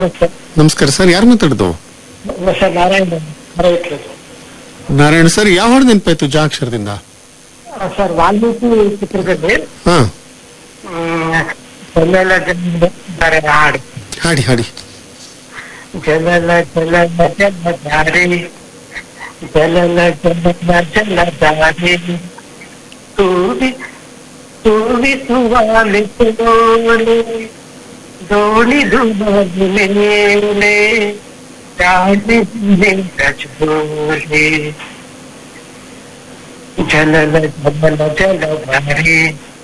ನಮಸ್ಕಾರ ಸರ್ ಯಾರು ಮಾತಾಡೋದು ಸರ್ ನಾರಾಯಣ ನಾರಾಯಣ ನಾರಾಯಣ ಸರ್ ಯಾವ ಹಾಡು ನೆನಪಾಯ್ತು ಜಾ ಅಕ್ಷರದಿಂದ ಸರ್ ವಾಲ್ಮೀಕಿ ಚಿತ್ರದಲ್ಲಿ ಹಾ ಮ್, ಜಲಲ ಜಲಧಾರೆ ಹಾಡು ಹಾಡಿ ಹಾಡಿ ಜಲಲ ಜಲಲ ಜಲಧಾರೆ ಜಲಲ ಜಲಲ ಜಲಧಾರೆ ತೂವಿ ತೂವಿಸುವಾಲೆ ತೋಲೆ ದೋಣಿದು ಮೇಲೆ ಗಾಳಿ ರಜೋಲೆ ಜಲಲ ಜಲಲ ಜಲಧಾರೆ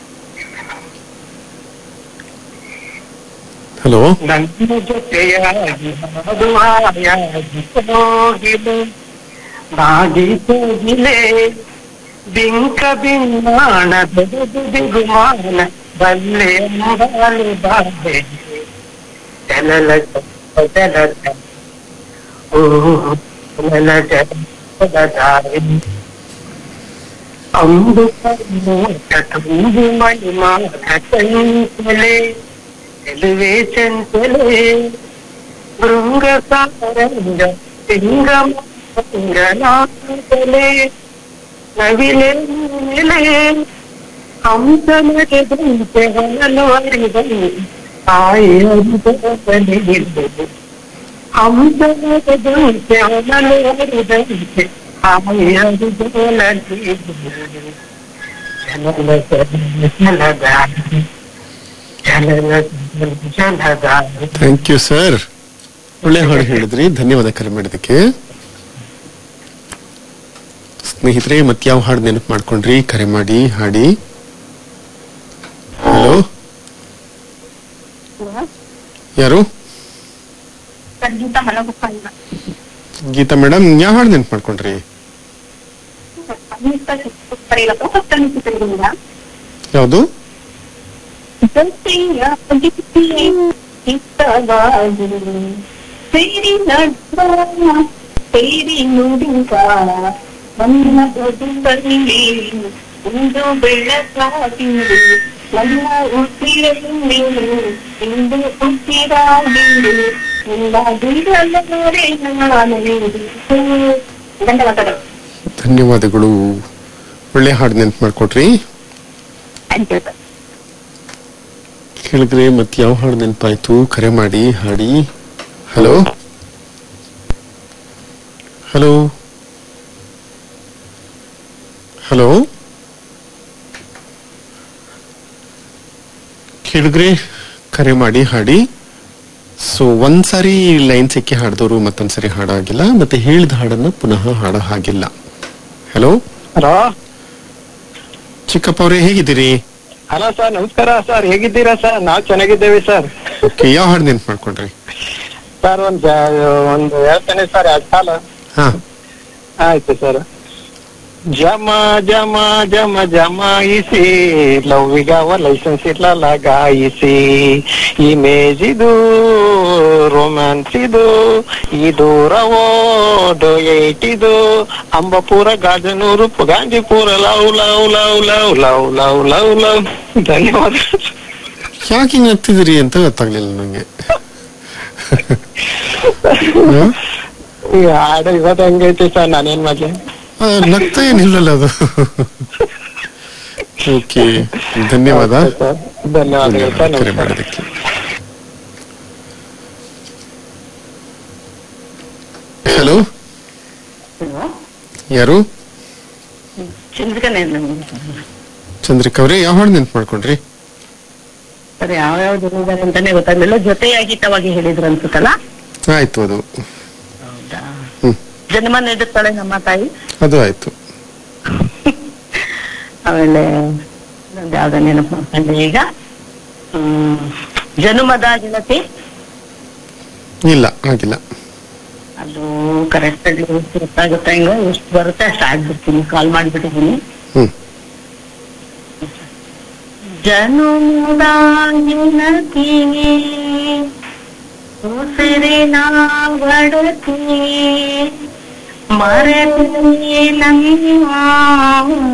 ಹಲೋ ನನ್ನ ಜೊತೆಯಾಗಿ ಹಾಡುವಾಯಾಗಿ ಹೋಗಿಲೆ ಬಾಗಿ ಹೋಗಿಲೆ ಬಿಂಕ ಬಿನ್ನಾಣ ಬೆಳೆದು ಬಿಗುಮಾನ ಬಲ್ಲೆ ಅಂಬಾಲು ಬಾಬೆ ಜಲಲ ಜಲ ಓ ಜಲಲ ಜಲಧಾರೆ ಅಮೃತ ತುಂಬು ಮಹಿಮಾ ಚಂಚಲೆ ಚೆಲುವೆ ಚಂಚಲೆ ಭೃಂಗ ಸಾರಂಗ ಸಿಂಗಮಂಗನಾಗಲೆ ನವಿಲೆ ನೆಲೆ ಹಂಸ ನಡೆದಂತೆ ಹೊನಲು ಅರಿದಂತೆ ತಾಯಿ ಅರಿದಂತೆ ಹಂಸ ನಡೆದಂತೆ ಹೊನಲು ಅರಿದಂತೆ ತಾಯಿ ಅರಿದಂತೆ ಜನಲ ಜನಲದಾರಿ ಜನಲ ಜನಲದಾರಿ ಥ್ಯಾಂಕ್ ಯು ಸರ್ ಒಳ್ಳೆ ಹಾಡು ಹೇಳಿದ್ರಿ ಧನ್ಯವಾದ ಕರೆ ಮಾಡಿದ್ದಕ್ಕೆ ಸ್ನೇಹಿತರೆ ಮತ್ತೆ ಯಾವ ಹಾಡು ನೆನಪು ಮಾಡ್ಕೊಂಡ್ರಿ ಕರೆ ಮಾಡಿ ಹಾಡಿ ಹಲೋ ಯಾರು ಸಂಗೀತ ಮಲಗುಪ್ಪಲ್ಲ ಗೀತಾ ಮೇಡಮ್ ಯಾವ ಹಾಡು ನೆನಪು ಮಾಡ್ಕೊಂಡ್ರಿ ಸಂಗೀತ ಚಿತ್ರಪರಿಗಳು ಹೊತ್ತನ್ನು ಚಿತ್ರದಿಂದ ಯಾವುದು ಜೊತೆಯ ಜೊತೆಯೇ ಚಿತ್ತವಾಗಿ ಸೇರಿ ನಡುವ ಸೇರಿ ನುಡಿವ ನನ್ನ ಬದುಕಲ್ಲಿ ಒಂದು ಬೆಳಕಾಗಿರು ನನ್ನ ಉಸಿರಲ್ಲಿ ಇಂದು ಉಸಿರಾಗಿರು ಎಲ್ಲ ಬಿಡಲೇ ನಾನು ಧನ್ಯವಾದಗಳು ಧನ್ಯವಾದಗಳು ಒಳ್ಳೆ ಹಾಡು ನೆನಪು ಮಾಡ್ಕೊಟ್ರಿ ಥ್ಯಾಂಕ್ ಯು ಸರ್ ಕೇಳಿದ್ರೆ ಮತ್ತೆ ಯಾವ ಹಾಡು ನೆನಪಾಯ್ತು ಕರೆ ಮಾಡಿ ಹಾಡಿ ಹಲೋ ಹಲೋ ಹಲೋ ಕೇಳಿದ್ರೆ ಕರೆ ಮಾಡಿ ಹಾಡಿ ಸೊ ಒಂದ್ಸಾರಿ ಲೈನ್ ಸಿಕ್ಕಿ ಹಾಡಿದವರು ಮತ್ತೊಂದ್ಸರಿ ಹಾಡಾಗಿಲ್ಲ ಮತ್ತೆ ಹೇಳಿದ ಹಾಡನ್ನ ಪುನಃ ಹಾಡೋ ಹಾಗಿಲ್ಲ ಹಲೋ ಹಲೋ ಚಿಕ್ಕಪ್ಪ ಅವರೇ ಹೇಗಿದ್ದೀರಿ ಹಲೋ ಸರ್ ನಮಸ್ಕಾರ ಸರ್ ಹೇಗಿದ್ದೀರಾ ಸರ್ ನಾವು ಚೆನ್ನಾಗಿದ್ದೇವೆ ಸರ್ ಓಕೆ ಯಾವ ಹಾಡು ನೆನ್ಪು ಮಾಡ್ಕೊಂಡ್ರಿ ಸರ್ ಒಂದ್ ಒಂದು ಹೇಳ್ತೇನೆ ಸರ್ ಎರಡು ಸಾಲ ಹಾ ಆಯ್ತು ಸರ್ ಜಮ ಜಮ ಜಮ ಜಮಾಯಿಸಿ ಲವ್ವಿಗವ ಲೈಸೆನ್ಸ್ ಇಲ್ಲ ಲಗಾಯಿಸಿ ಇಮೇಜ್ ಇದು ರೊಮ್ಯಾನ್ಸ್ ಇದು ಈ ದೂರವೋ ಡೊಯೇಟ್ ಇದು Ambapura Gajanur Gandhipura love love love love love love love love ಧನ್ಯವಾದ ಯಾಕೆ ಹಿಂಗ್ ಆಗ್ತಿದ್ದೀರಿ ಅಂತ ಗೊತ್ತಾಗ್ಲಿಲ್ಲ ನಂಗೆ ಈ ಹಾಡು ಇವತ್ತು ಹೆಂಗೈತಿ ಸರ್ ನಾನೇನ್ ಮಾಡ್ಲಿ ಆ, ನಗ್ತಾ ಏನಿಲ್ಲಲ್ಲ ಅದು ಓಕೆ ಧನ್ಯವಾದ ಸರ್ ಧನ್ಯವಾದಗಳು ಸರ್ ಕರೆ ನಮಸ್ಕಾರ ಮಾಡೋದಕ್ಕೆ ಹಲೋ ಯಾರು ಚಂದ್ರಿಕನೇ ಚಂದ್ರಿಕಾ ಅವರೇ ಯಾವ ಹಾಡು ನೆನ್ಪು ಮಾಡ್ಕೊಂಡ್ರಿ ಸರ್ ಯಾವ ಯಾವ ಜನ ಇದ್ದಾರೆ ಅಂತಾನೆ ಗೊತ್ತಾಗ್ಲಿಲ್ಲ ಜೊತೆಯಾಗಿತವಾಗಿ ಹೇಳಿದ್ರು ಅನ್ಸುತ್ತಲ್ಲ ಆಯ್ತು ಅದು ಹೌದಾ ಹ್ಮ್ ಜನ್ಮ ನೀಡುತ್ತಾಳೆ ನಮ್ಮ ತಾಯಿ ಅದು ಆಯ್ತು ಆಮೇಲೆ ಇನ್ನೊಂದು ಯಾವ್ದೋ ನೆನಪು ಮಾಡ್ಕೊಂಡೆ ಈಗ ಹ್ಮ್ ಜನುಮದ ಗೆಳತಿ ಇಲ್ಲ ಆಗಿಲ್ಲ ಅದು ಕರೆಕ್ಟ್ ಆಗಿ ಗೊತ್ತಾಗುತ್ತೆ ಹೆಂಗ ಎಷ್ಟು ಬರುತ್ತೆ ಅಷ್ಟು ಆಗ್ಬಿಡ್ತೀನಿ ಕಾಲ್ ಮಾಡ್ಬಿಟ್ಟಿದ್ದೀನಿ ಹ್ಮ್ ಜನುಮದ ಗೆಳತಿ ಉಸಿರಿನ ಬಡತಿ ಮರವೇ ನಮ್ಮ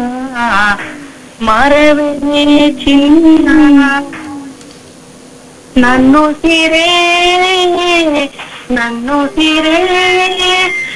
ಮರವೇ ಚಿನ್ನ ನನ್ನು ಸೀರೆ ನನ್ನು ಸೀರೆ